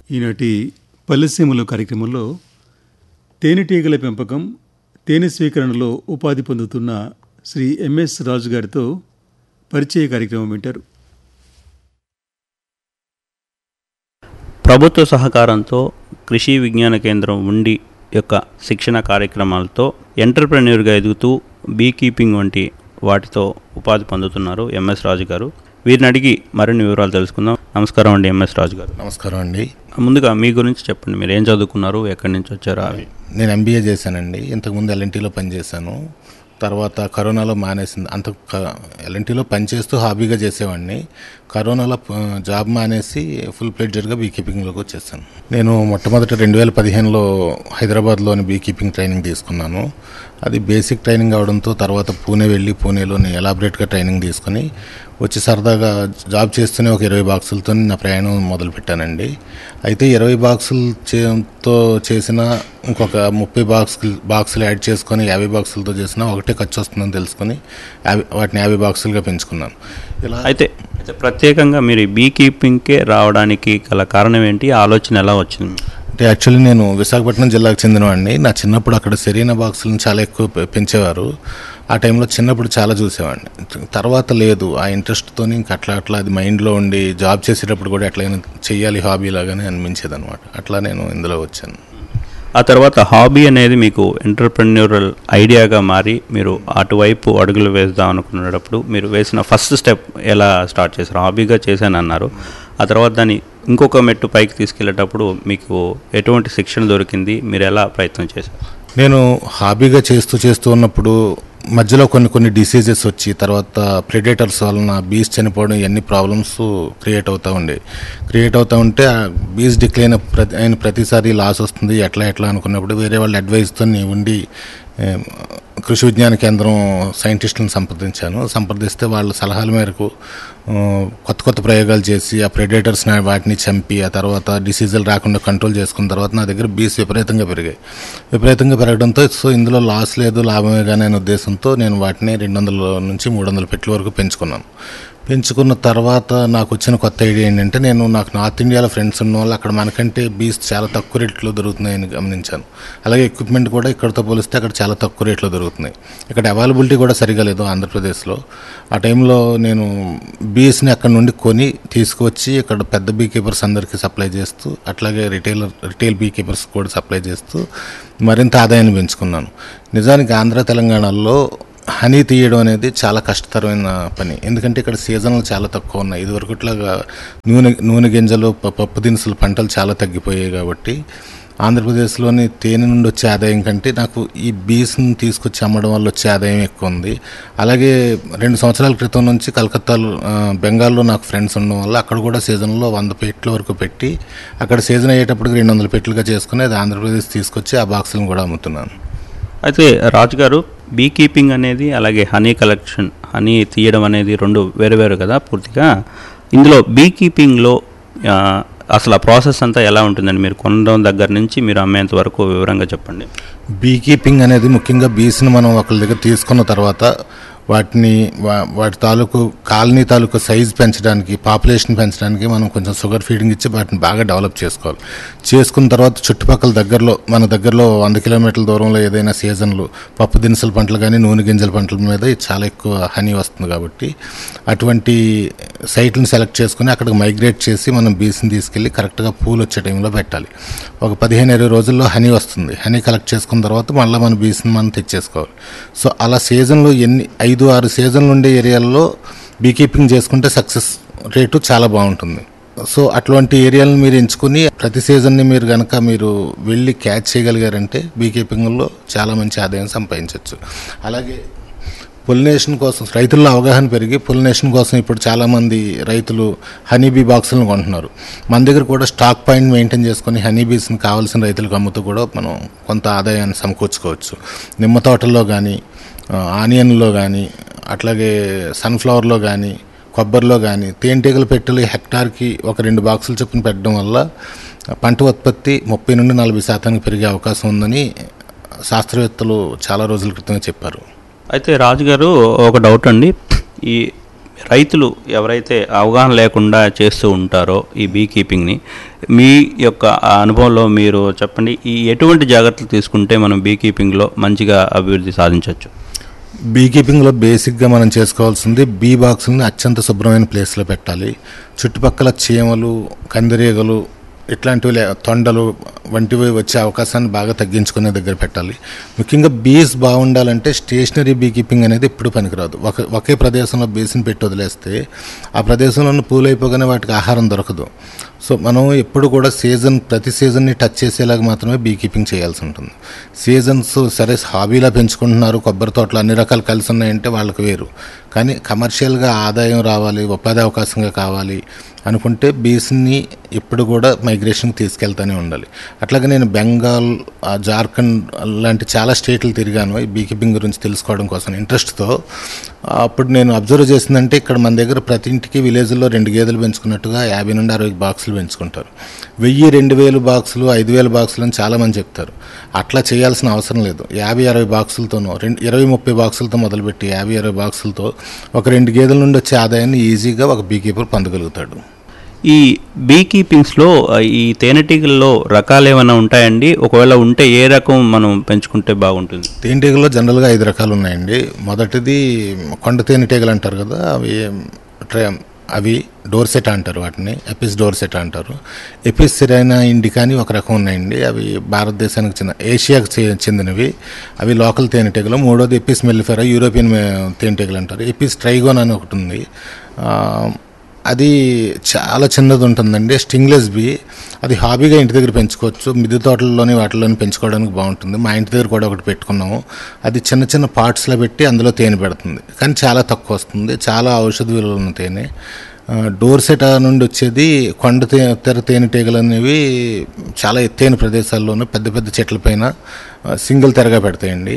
ఈనాటి పల్లెసీమలు కార్యక్రమంలో తేనెటీగల పెంపకం తేనె స్వీకరణలో ఉపాధి పొందుతున్న శ్రీ ఎంఎస్ రాజు గారితో పరిచయ కార్యక్రమం వింటారు ప్రభుత్వ సహకారంతో కృషి విజ్ఞాన కేంద్రం ఉండి యొక్క శిక్షణ కార్యక్రమాలతో ఎంటర్ప్రెన్యూర్గా ఎదుగుతూ బీ కీపింగ్ వంటి వాటితో ఉపాధి పొందుతున్నారు ఎంఎస్ రాజు గారు వీరిని అడిగి మరిన్ని వివరాలు తెలుసుకుందాం నమస్కారం అండి ఎంఎస్ రాజు గారు నమస్కారం అండి ముందుగా మీ గురించి చెప్పండి మీరు ఏం చదువుకున్నారు ఎక్కడి నుంచి వచ్చారు అవి నేను ఎంబీఏ చేశానండి ఇంతకుముందు ఎల్ఎన్టీలో పనిచేశాను తర్వాత కరోనాలో మానేసింది అంత ఎల్ఎన్టీలో పనిచేస్తూ హాబీగా చేసేవాడిని కరోనాలో ప- జాబ్ మానేసి ఫుల్ ప్లేడ్జర్గా బీ కీపింగ్లోకి వచ్చేసాను నేను మొట్టమొదట రెండు వేల పదిహేనులో హైదరాబాద్లోని బీ కీపింగ్ ట్రైనింగ్ తీసుకున్నాను అది బేసిక్ ట్రైనింగ్ అవడంతో తర్వాత పూణే వెళ్ళి పూణేలోని ఎలాబరేట్గా ట్రైనింగ్ తీసుకొని వచ్చి సరదాగా జాబ్ చేస్తూనే ఒక ఇరవై బాక్సులతో నా ప్రయాణం మొదలుపెట్టానండి అయితే ఇరవై బాక్సులు చేతో చేసిన ఇంకొక ముప్పై బాక్సులు బాక్సులు యాడ్ చేసుకొని యాభై బాక్సులతో చేసిన ఒకటే ఖర్చు వస్తుందని తెలుసుకొని యాభై వాటిని యాభై బాక్సులుగా పెంచుకున్నాను ఇలా అయితే అయితే ప్రత్యేకంగా మీరు బీ కీపింగ్కే రావడానికి గల కారణం ఏంటి ఆ ఆలోచన ఎలా వచ్చింది మీకు? అంటే యాక్చువల్లీ నేను విశాఖపట్నం జిల్లాకు చెందినవాడిని నా చిన్నప్పుడు అక్కడ సెరీనా బాక్సులను చాలా ఎక్కువ పె- పెంచేవారు ఆ టైంలో చిన్నప్పుడు చాలా చూసేవాడిని తర్వాత లేదు ఆ ఇంట్రెస్ట్తో ఇంక అట్లా అట్లా అది మైండ్లో ఉండి జాబ్ చేసేటప్పుడు కూడా ఎట్లయినా చెయ్యాలి హాబీ లాగానే అనిపించేది అనమాట అట్లా నేను ఇందులో వచ్చాను ఆ తర్వాత హాబీ అనేది మీకు ఎంటర్ప్రెన్యూరల్ ఐడియాగా మారి మీరు అటువైపు అడుగులు వేద్దాం అనుకునేటప్పుడు మీరు వేసిన ఫస్ట్ స్టెప్ ఎలా స్టార్ట్ చేశారు హాబీగా చేశాను అన్నారు ఆ తర్వాత దాన్ని ఇంకొక మెట్టు పైకి తీసుకెళ్ళేటప్పుడు మీకు ఎటువంటి శిక్షణ దొరికింది మీరు ఎలా ప్రయత్నం చేశారు నేను హాబీగా చేస్తూ చేస్తూ ఉన్నప్పుడు మధ్యలో కొన్ని కొన్ని డిసీజెస్ వచ్చి తర్వాత ప్రెడేటర్స్ వలన బీస్ చనిపోవడం ఇవన్నీ ప్రాబ్లమ్స్ క్రియేట్ అవుతూ ఉండే క్రియేట్ అవుతూ ఉంటే ఆ బీస్ డిక్లైన్ ప్రతి అయిన ప్రతిసారి లాస్ వస్తుంది ఎట్లా ఎట్లా అనుకున్నప్పుడు వేరే వాళ్ళ అడ్వైస్తో ఉండి ఏ, కృషి విజ్ఞాన కేంద్రం సైంటిస్టులను సంప్రదించాను సంప్రదిస్తే వాళ్ళ సలహాల మేరకు ఆ, కొత్త కొత్త ప్రయోగాలు చేసి ఆ ప్రెడేటర్స్ని వాటిని చంపి ఆ తర్వాత డిసీజులు రాకుండా కంట్రోల్ చేసుకున్న తర్వాత నా దగ్గర బీస్ విపరీతంగా పెరిగాయి విపరీతంగా పెరగడంతో సో ఇందులో లాస్ లేదు లాభమే కానీ అనే ఉద్దేశంతో నేను వాటిని రెండు వందల నుంచి మూడు వందల పెట్ల వరకు పెంచుకున్నాను పెంచుకున్న తర్వాత నాకు వచ్చిన కొత్త ఐడియా ఏంటంటే నేను నాకు నార్త్ ఇండియాలో ఫ్రెండ్స్ ఉన్న వాళ్ళు అక్కడ మనకంటే బీస్ చాలా తక్కువ రేట్లో దొరుకుతున్నాయని గమనించాను అలాగే ఎక్విప్మెంట్ కూడా ఇక్కడతో పోలిస్తే అక్కడ చాలా తక్కువ రేట్లో దొరుకుతున్నాయి ఇక్కడ అవైలబిలిటీ కూడా సరిగా లేదు ఆంధ్రప్రదేశ్లో ఆ టైంలో నేను బీస్ని అక్కడ నుండి కొని తీసుకువచ్చి ఇక్కడ పెద్ద బీ కీపర్స్ అందరికీ సప్లై చేస్తూ అట్లాగే రిటైలర్ రిటైల్ బీ కీపర్స్ కూడా సప్లై చేస్తూ మరింత ఆదాయాన్ని పెంచుకున్నాను నిజానికి ఆంధ్ర తెలంగాణలో హనీ తీయడం అనేది చాలా కష్టతరమైన పని ఎందుకంటే ఇక్కడ సీజన్లు చాలా తక్కువ ఉన్నాయి ఇదివరకు ఇట్లాగా నూనె నూనె గింజలు ప- పప్పు దినుసులు పంటలు చాలా తగ్గిపోయాయి కాబట్టి ఆంధ్రప్రదేశ్లోని తేనె నుండి వచ్చే ఆదాయం కంటే నాకు ఈ బీస్ని తీసుకొచ్చి అమ్మడం వల్ల వచ్చే ఆదాయం ఎక్కువ ఉంది అలాగే రెండు సంవత్సరాల క్రితం నుంచి కలకత్తాలో ఆ, బెంగాల్లో నాకు ఫ్రెండ్స్ ఉండడం వల్ల అక్కడ కూడా సీజన్లో వంద పెట్ల వరకు పెట్టి అక్కడ సీజన్ అయ్యేటప్పటికి రెండు వందల పెట్లుగా చేసుకుని అది ఆంధ్రప్రదేశ్ తీసుకొచ్చి ఆ బాక్సులను కూడా అమ్ముతున్నాను అయితే రాజు గారు బీ కీపింగ్ అనేది అలాగే హనీ కలెక్షన్ హనీ తీయడం అనేది రెండు వేరు వేరు కదా పూర్తిగా ఇందులో బీ కీపింగ్లో ఆ, అసలు ఆ ప్రాసెస్ అంతా ఎలా ఉంటుందండి మీరు కొనడం దగ్గర నుంచి మీరు అమ్మేంత వరకు వివరంగా చెప్పండి బీ కీపింగ్ అనేది ముఖ్యంగా బీస్ని మనం ఒకరి దగ్గర తీసుకున్న తర్వాత వాటిని వా- వాటి తాలూకు కాలనీ తాలూకు సైజ్ పెంచడానికి పాపులేషన్ పెంచడానికి మనం కొంచెం షుగర్ ఫీడింగ్ ఇచ్చి వాటిని బాగా డెవలప్ చేసుకోవాలి చేసుకున్న తర్వాత చుట్టుపక్కల దగ్గరలో మన దగ్గరలో వంద కిలోమీటర్ల దూరంలో ఏదైనా సీజన్లు పప్పు దినుసుల పంటలు కానీ నూనె గింజల పంటల మీద చాలా ఎక్కువ హనీ వస్తుంది కాబట్టి అటువంటి సైట్లను సెలెక్ట్ చేసుకుని అక్కడికి మైగ్రేట్ చేసి మనం బీస్ని తీసుకెళ్ళి కరెక్ట్గా పూలు వచ్చే టైంలో పెట్టాలి ఒక పదిహేను ఇరవై రోజుల్లో హనీ వస్తుంది హనీ కలెక్ట్ చేసుకున్న తర్వాత మళ్ళీ మన బీస్ని మనం తెచ్చేసుకోవాలి సో అలా సీజన్లో ఎన్ని ఐదు ఆరు సీజన్లు ఉండే ఏరియాల్లో బీ కీపింగ్ చేసుకుంటే సక్సెస్ రేటు చాలా బాగుంటుంది సో అటువంటి ఏరియాలను మీరు ఎంచుకుని ప్రతి సీజన్ని మీరు కనుక మీరు వెళ్ళి క్యాచ్ చేయగలిగారంటే బీ కీపింగ్లో చాలా మంచి ఆదాయం సంపాదించవచ్చు అలాగే పొలినేషన్ కోసం రైతుల్లో అవగాహన పెరిగి పొలినేషన్ కోసం ఇప్పుడు చాలామంది రైతులు హనీ బీ బాక్సులను కొంటున్నారు మన దగ్గర కూడా స్టాక్ పాయింట్ మెయింటైన్ చేసుకొని హనీ బీస్ని కావాల్సిన రైతులకు అమ్ముతూ కూడా మనం కొంత ఆదాయాన్ని సమకూర్చుకోవచ్చు నిమ్మ తోటల్లో కానీ ఆనియన్లో కానీ అట్లాగే సన్ఫ్లవర్లో కానీ కొబ్బరిలో కానీ తేనెటీగల పెట్టెలు హెక్టార్కి ఒక రెండు బాక్సులు చొప్పున పెట్టడం వల్ల పంట ఉత్పత్తి ముప్పై నుండి నలభై శాతానికి పెరిగే అవకాశం ఉందని శాస్త్రవేత్తలు చాలా రోజుల క్రితమే చెప్పారు అయితే రాజు గారు ఒక డౌట్ అండి ఈ రైతులు ఎవరైతే అవగాహన లేకుండా చేస్తూ ఉంటారో ఈ బీ కీపింగ్ని మీ యొక్క అనుభవంలో మీరు చెప్పండి ఈ ఎటువంటి జాగ్రత్తలు తీసుకుంటే మనం బీ కీపింగ్లో మంచిగా అభివృద్ధి సాధించవచ్చు బీ కీపింగ్లో బేసిక్గా మనం చేసుకోవాల్సింది బీ బాక్సుల్ని అత్యంత శుభ్రమైన ప్లేస్లో పెట్టాలి చుట్టుపక్కల చీమలు కందిరీగలు ఇట్లాంటివి లే- తొండలు వంటివి వచ్చే అవకాశాన్ని బాగా తగ్గించుకునే దగ్గర పెట్టాలి ముఖ్యంగా బీస్ బాగుండాలంటే స్టేషనరీ బీ కీపింగ్ అనేది ఎప్పుడు పనికిరాదు ఒక ఒకే ప్రదేశంలో బేసిన్ పెట్టి వదిలేస్తే ఆ ప్రదేశంలో ఉన్న పూలు అయిపోగానే వాటికి ఆహారం దొరకదు సో మనం ఎప్పుడు కూడా సీజన్ ప్రతి సీజన్ని టచ్ చేసేలాగా మాత్రమే బీ కీపింగ్ చేయాల్సి ఉంటుంది సీజన్స్ సరే హాబీలా పెంచుకుంటున్నారు కొబ్బరి తోటలు అన్ని రకాలు కలిసి ఉన్నాయంటే వాళ్ళకి వేరు కానీ కమర్షియల్గా ఆదాయం రావాలి ఉపాధి అవకాశంగా కావాలి అనుకుంటే బీస్ని ఎప్పుడు కూడా మైగ్రేషన్కి తీసుకెళ్తూనే ఉండాలి అట్లాగే నేను బెంగాల్ ఆ జార్ఖండ్ లాంటి చాలా స్టేట్లు తిరిగాను ఈ బీ కీపింగ్ గురించి తెలుసుకోవడం కోసం ఇంట్రెస్ట్తో అప్పుడు నేను అబ్జర్వ్ చేసిందంటే ఇక్కడ మన దగ్గర ప్రతి ఇంటికి విలేజ్లో రెండు గేదెలు పెంచుకున్నట్టుగా యాభై నుండి అరవై బాక్సులు పెంచుకుంటారు వెయ్యి రెండు వేలు బాక్సులు ఐదు వేల బాక్సులు అని చాలామంది చెప్తారు అట్లా చేయాల్సిన అవసరం లేదు యాభై అరవై బాక్సులతోనో రెండు ఇరవై ముప్పై బాక్సులతో మొదలుపెట్టి యాభై అరవై బాక్సులతో ఒక రెండు గేదెల నుండి వచ్చే ఆదాయాన్ని ఈజీగా ఒక బీకీపర్ పొందగలుగుతాడు ఈ బీ కీపింగ్స్లో ఈ తేనెటీగల్లో రకాలు ఏమైనా ఉంటాయండి ఒకవేళ ఉంటే ఏ రకం మనం పెంచుకుంటే బాగుంటుంది తేనెటీగలో జనరల్గా ఐదు రకాలు ఉన్నాయండి మొదటిది కొండ తేనెటీగలు అంటారు కదా అవి ట్రే అవి డోర్సెట్ అంటారు వాటిని ఎపిస్ డోర్సెట్ అంటారు ఎపిస్ సిరైనా ఇండికా అని ఒక రకం ఉన్నాయండి అవి భారతదేశానికి చెందిన ఏషియాకు చె- చెందినవి అవి లోకల్ తేనెటీగలు మూడోది ఎపిస్ మెల్లిఫెరా యూరోపియన్ మే- తేనెటీగలు అంటారు ఎపిస్ ట్రైగోన్ అని ఒకటి ఉంది ఆ, అది చాలా చిన్నది ఉంటుందండి స్టింగ్లెస్ బి అది హాబీగా ఇంటి దగ్గర పెంచుకోవచ్చు మిద్దె తోటల్లోని వాటిలోని పెంచుకోవడానికి బాగుంటుంది మా ఇంటి దగ్గర కూడా ఒకటి పెట్టుకున్నాము అది చిన్న చిన్న పార్ట్స్లో పెట్టి అందులో తేనె పెడుతుంది కానీ చాలా తక్కువ వస్తుంది చాలా ఔషధ విలువలు ఉన్న తేనె ఆ, డోర్సెట నుండి వచ్చేది కొండ తే తెర తేనెటీగలు అనేవి చాలా ఎత్తైన ప్రదేశాల్లోనూ పెద్ద పెద్ద చెట్లపైన ఆ, సింగిల్ తెరగా పెడతాయండి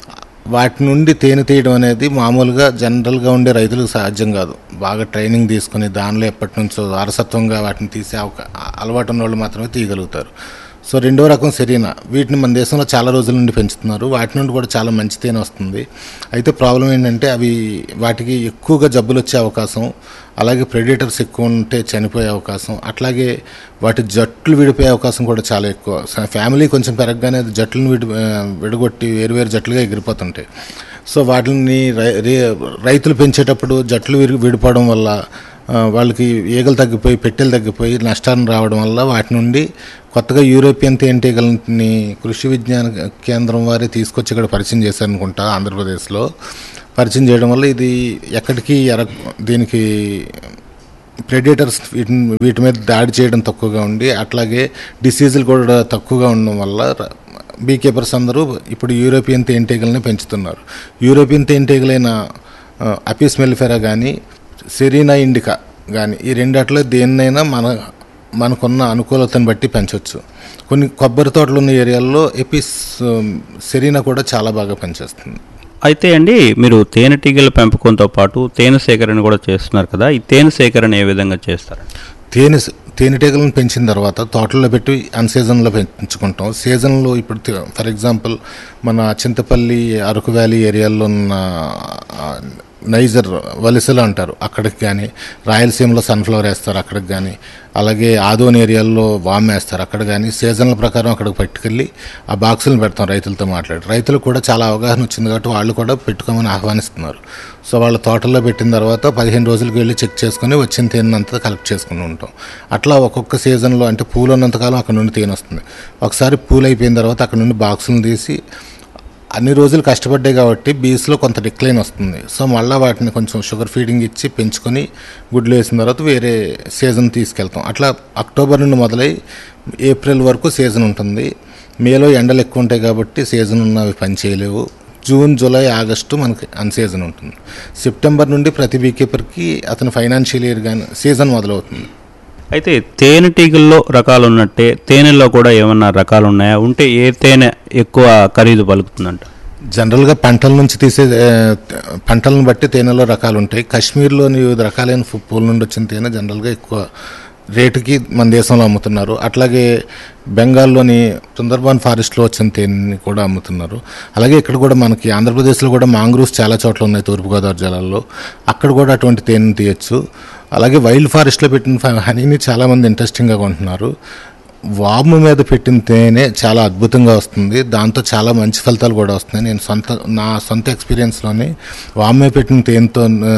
వాటి నుండి తేనె తీయడం అనేది మామూలుగా జనరల్గా ఉండే రైతులకు సాధ్యం కాదు బాగా ట్రైనింగ్ తీసుకుని దానిలో ఎప్పటి నుంచో వారసత్వంగా వాటిని తీసే అవకా అలవాటు ఉన్న వాళ్ళు మాత్రమే తీయగలుగుతారు సో రెండో రకం సెరీనా వీటిని మన దేశంలో చాలా రోజుల నుండి పెంచుతున్నారు వాటి నుండి కూడా చాలా మంచి తేనె వస్తుంది అయితే ప్రాబ్లం ఏంటంటే అవి వాటికి ఎక్కువగా జబ్బులు వచ్చే అవకాశం అలాగే ప్రెడేటర్స్ ఎక్కువ ఉంటే చనిపోయే అవకాశం అట్లాగే వాటి జట్లు విడిపోయే అవకాశం కూడా చాలా ఎక్కువ స- ఫ్యామిలీ కొంచెం పెరగగానే అది జట్లను విడి ఆ, విడగొట్టి వేరు వేరు జట్లుగా ఎగిరిపోతుంటాయి సో వాటిని రై రే- రైతులు పెంచేటప్పుడు జట్లు విరిగి విడిపోవడం వల్ల ఆ, వాళ్ళకి ఈగలు తగ్గిపోయి పెట్టెలు తగ్గిపోయి నష్టాన్ని రావడం వల్ల వాటి నుండి కొత్తగా యూరోపియన్ తేనెటీగలని కృషి విజ్ఞాన కేంద్రం వారే తీసుకొచ్చి ఇక్కడ పరిచయం చేశారనుకుంటా ఆంధ్రప్రదేశ్లో పరిచయం చేయడం వల్ల ఇది ఎక్కడికి ఎర దీనికి ప్రెడేటర్స్ వీటిని వీటి మీద దాడి చేయడం తక్కువగా ఉండి అట్లాగే డిసీజులు కూడా తక్కువగా ఉండడం వల్ల ర- బీ కీపర్స్ అందరూ ఇప్పుడు యూరోపియన్ తేనెటీగలని పెంచుతున్నారు యూరోపియన్ తేనెటీగలైన ఆ, అపిస్ మెలిఫెరా కానీ సెరీనా ఇండికా కానీ ఈ రెండట్లో దేన్నైనా మన మనకున్న అనుకూలతను బట్టి పెంచవచ్చు కొన్ని కొబ్బరి తోటలు ఉన్న ఏరియాల్లో ఎపిస్ ఆ, సెరీనా కూడా చాలా బాగా పనిచేస్తుంది అయితే అండి మీరు తేనెటీగల పెంపకంతో పాటు తేనె సేకరణ కూడా చేస్తున్నారు కదా ఈ తేనె సేకరణ ఏ విధంగా చేస్తారు తేనె తేనెటీగలను పెంచిన తర్వాత తోటల్లో పెట్టి అన్ సీజన్లో పెంచుకుంటాం సీజన్లో ఇప్పుడు తే- ఫర్ ఎగ్జాంపుల్ మన చింతపల్లి అరకు వ్యాలీ ఏరియాలో ఉన్న ఆ, నైజర్ వలసలు అంటారు అక్కడికి కానీ రాయలసీమలో సన్ఫ్లవర్ వేస్తారు అక్కడికి కానీ అలాగే ఆదోన్ ఏరియాల్లో వామ్ వేస్తారు అక్కడ కానీ సీజన్ల ప్రకారం అక్కడికి పట్టుకెళ్ళి ఆ బాక్సులను పెడతాం రైతులతో మాట్లాడి రైతులకు కూడా చాలా అవగాహన వచ్చింది కాబట్టి వాళ్ళు కూడా పెట్టుకోమని ఆహ్వానిస్తున్నారు సో వాళ్ళ తోటల్లో పెట్టిన తర్వాత పదిహేను రోజులకి వెళ్ళి చెక్ చేసుకుని వచ్చిన తేనంతా కలెక్ట్ చేసుకుని ఉంటాం అట్లా ఒక్కొక్క సీజన్లో అంటే పూలు ఉన్నంతకాలం అక్కడ నుండి తేనె వస్తుంది ఒకసారి పూలు అయిపోయిన తర్వాత అక్కడ నుండి బాక్సులను తీసి అన్ని రోజులు కష్టపడ్డాయి కాబట్టి బీస్లో కొంత డిక్లైన్ వస్తుంది సో మళ్ళీ వాటిని కొంచెం షుగర్ ఫీడింగ్ ఇచ్చి పెంచుకొని గుడ్లు వేసిన తర్వాత వేరే సీజన్ తీసుకెళ్తాం అట్లా అక్టోబర్ నుండి మొదలై ఏప్రిల్ వరకు సీజన్ ఉంటుంది మేలో ఎండలు ఎక్కువ ఉంటాయి కాబట్టి సీజన్ ఉన్నవి పని చేయలేవు జూన్ జూలై ఆగస్టు మనకి అన్ సీజన్ ఉంటుంది సెప్టెంబర్ నుండి ప్రతి బీకీపర్కి అతని ఫైనాన్షియల్ ఇయర్ కానీ సీజన్ మొదలవుతుంది అయితే తేనెటీగల్లో రకాలు ఉన్నట్టే తేనెల్లో కూడా ఏమన్నా రకాలు ఉన్నాయా ఉంటే ఏ తేనె ఎక్కువ ఖరీదు పలుకుతుందంట జనరల్గా పంటల నుంచి తీసే ఆ, పంటలను బట్టి తేనెలో రకాలు ఉంటాయి కాశ్మీర్లోని వివిధ రకాలైన fu- పూల నుండి వచ్చిన తేనె జనరల్గా ఎక్కువ రేటుకి మన దేశంలో అమ్ముతున్నారు అట్లాగే బెంగాల్లోని సుందర్బాన్ ఫారెస్ట్లో వచ్చిన తేనెని కూడా అమ్ముతున్నారు అలాగే ఇక్కడ కూడా మనకి ఆంధ్రప్రదేశ్లో కూడా మాంగ్రూవ్స్ చాలా చోట్ల ఉన్నాయి తూర్పుగోదావరి జిల్లాలో అక్కడ కూడా అటువంటి తేనెని తీయచ్చు అలాగే వైల్డ్ ఫారెస్ట్లో పెట్టిన ఫ- హనీని చాలామంది ఇంట్రెస్టింగ్గా కొంటున్నారు వాము మీద పెట్టిన తేనె చాలా అద్భుతంగా వస్తుంది దాంతో చాలా మంచి ఫలితాలు కూడా వస్తున్నాయి నేను సొంత నా సొంత ఎక్స్పీరియన్స్లోని వాము మీద పెట్టిన తేనెతో ఆ,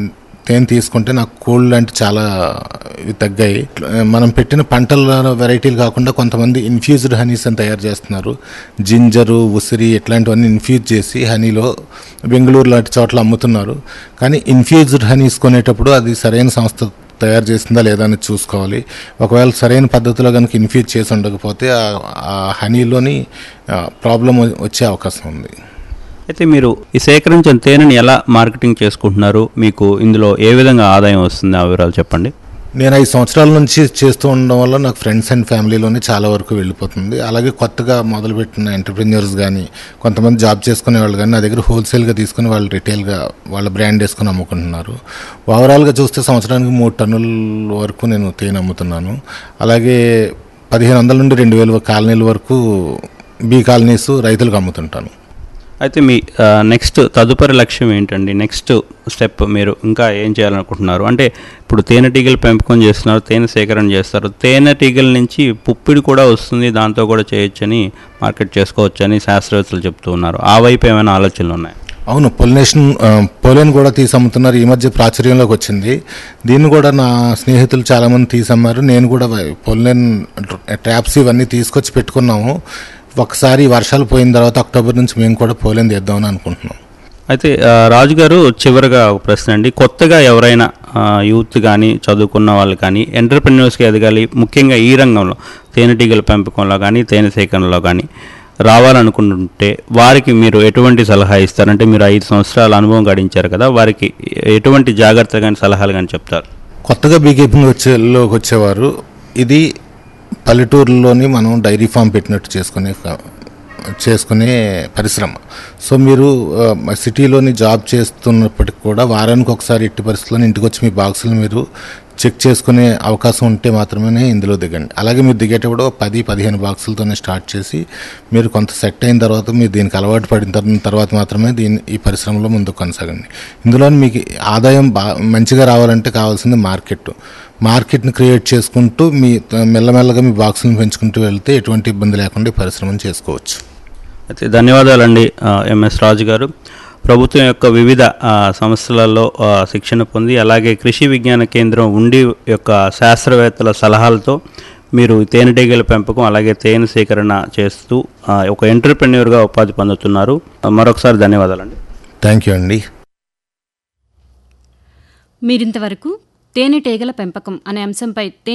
తేనె తీసుకుంటే నాకు కోల్డ్ లాంటి చాలా ఇవి తగ్గాయి మనం పెట్టిన పంటల వెరైటీలు కాకుండా కొంతమంది ఇన్ఫ్యూజ్డ్ హనీస్ అని తయారు చేస్తున్నారు జింజరు ఉసిరి ఇట్లాంటివన్నీ ఇన్ఫ్యూజ్ చేసి హనీలో బెంగళూరు లాంటి చోట్ల అమ్ముతున్నారు కానీ ఇన్ఫ్యూజ్డ్ హనీస్ కొనేటప్పుడు అది సరైన సంస్థ తయారు చేసిందా లేదా అని చూసుకోవాలి ఒకవేళ సరైన పద్ధతిలో కనుక ఇన్ఫ్యూజ్ చేసి ఉండకపోతే ఆ- ఆ హనీలోని ప్రాబ్లం వచ్చే అవకాశం ఉంది అయితే మీరు ఈ సేకరించిన తేనెని ఎలా మార్కెటింగ్ చేసుకుంటున్నారు మీకు ఇందులో ఏ విధంగా ఆదాయం వస్తుంది ఆ వివరాలు చెప్పండి నేను ఐదు సంవత్సరాల నుంచి చేస్తూ ఉండడం వల్ల నాకు ఫ్రెండ్స్ అండ్ ఫ్యామిలీలోనే చాలా వరకు వెళ్ళిపోతుంది అలాగే కొత్తగా మొదలుపెట్టిన ఎంటర్ప్రెన్యూర్స్ కానీ కొంతమంది జాబ్ చేసుకునే వాళ్ళు కానీ నా దగ్గర హోల్సేల్గా తీసుకుని వాళ్ళు రిటైల్గా వాళ్ళ బ్రాండ్ వేసుకొని అమ్ముకుంటున్నారు ఓవరాల్గా చూస్తే సంవత్సరానికి మూడు టన్నుల వరకు నేను తేనె అమ్ముతున్నాను అలాగే పదిహేను వందల నుండి రెండు వేల కాలనీల వరకు బీ కాలనీస్ రైతులకు అమ్ముతుంటాను అయితే మీ నెక్స్ట్ తదుపరి లక్ష్యం ఏంటండి నెక్స్ట్ స్టెప్ మీరు ఇంకా ఏం చేయాలనుకుంటున్నారు అంటే ఇప్పుడు తేనెటీగలు పెంపకం చేస్తున్నారు తేనె సేకరణ చేస్తారు తేనెటీగల నుంచి పుప్పిడి కూడా వస్తుంది దాంతో కూడా చేయొచ్చని మార్కెట్ చేసుకోవచ్చని శాస్త్రవేత్తలు చెప్తూ ఉన్నారు ఆ వైపు ఏమైనా ఆలోచనలు ఉన్నాయి అవును పొలినేషన్ పోలేన్ కూడా తీసి అమ్ముతున్నారు ఈ మధ్య ప్రాచుర్యంలోకి వచ్చింది దీన్ని కూడా నా స్నేహితులు చాలామంది తీసి అమ్మారు నేను కూడా పొలినేన్ ట్రాప్స్ ఇవన్నీ తీసుకొచ్చి పెట్టుకున్నాము ఒకసారి వర్షాలు పోయిన తర్వాత అక్టోబర్ నుంచి మేము కూడా పోలేన్ తీద్దామని అనుకుంటున్నాం అయితే ఆ, రాజు గారు చివరిగా ఒక ప్రశ్న అండి కొత్తగా ఎవరైనా ఆ, యూత్ కానీ చదువుకున్న వాళ్ళు కానీ ఎంటర్ప్రెన్యూర్స్కి ఎదగాలి ముఖ్యంగా ఈ రంగంలో తేనెటీగల పెంపకంలో కానీ తేనె సేకరణలో కానీ రావాలనుకుంటుంటే వారికి మీరు ఎటువంటి సలహా ఇస్తారంటే మీరు ఐదు సంవత్సరాల అనుభవం గడించారు కదా వారికి ఎటువంటి జాగ్రత్తలు కానీ సలహాలు కానీ చెప్తారు కొత్తగా బీకేపింగ్ వచ్చేలోకి వచ్చేవారు ఇది పల్లెటూరులోని మనం డైరీ ఫామ్ పెట్టినట్టు చేసుకునే క- చేసుకునే పరిశ్రమ సో మీరు ఆ, సిటీలోని జాబ్ చేస్తున్నప్పటికి కూడా వారానికి ఒకసారి ఎట్టి పరిస్థితుల్లో ఇంటికి వచ్చి మీ బాక్సులు మీరు చెక్ చేసుకునే అవకాశం ఉంటే మాత్రమే ఇందులో దిగండి అలాగే మీరు దిగేటప్పుడు ఒక పది పదిహేను బాక్సులతోనే స్టార్ట్ చేసి మీరు కొంత సెట్ అయిన తర్వాత మీరు దీనికి అలవాటు పడిన తర్- తర్వాత మాత్రమే దీన్ని ఈ పరిశ్రమలో ముందుకు కొనసాగండి ఇందులో మీకు ఆదాయం బా మంచిగా రావాలంటే కావాల్సింది మార్కెట్ మార్కెట్ని క్రియేట్ చేసుకుంటూ మీ మెల్లమెల్లగా మీ బాక్సులను పెంచుకుంటూ వెళ్తే ఎటువంటి ఇబ్బంది లేకుండా ఈ పరిశ్రమను చేసుకోవచ్చు అయితే ధన్యవాదాలండి ఆ, ఎంఎస్ రాజు గారు ప్రభుత్వం యొక్క వివిధ ఆ, సంస్థలలో ఆ, శిక్షణ పొంది అలాగే కృషి విజ్ఞాన కేంద్రం ఉండి యొక్క శాస్త్రవేత్తల సలహాలతో మీరు తేనెటీగల పెంపకం అలాగే తేనె సేకరణ చేస్తూ ఆ, ఒక ఎంటర్ప్రెన్యూర్గా ఉపాధి పొందుతున్నారు ఆ, మరొకసారి ధన్యవాదాలండి థ్యాంక్ యూ అండి మీరింతవరకు తేనెటీగల పెంపకం అనే అంశంపై తేనె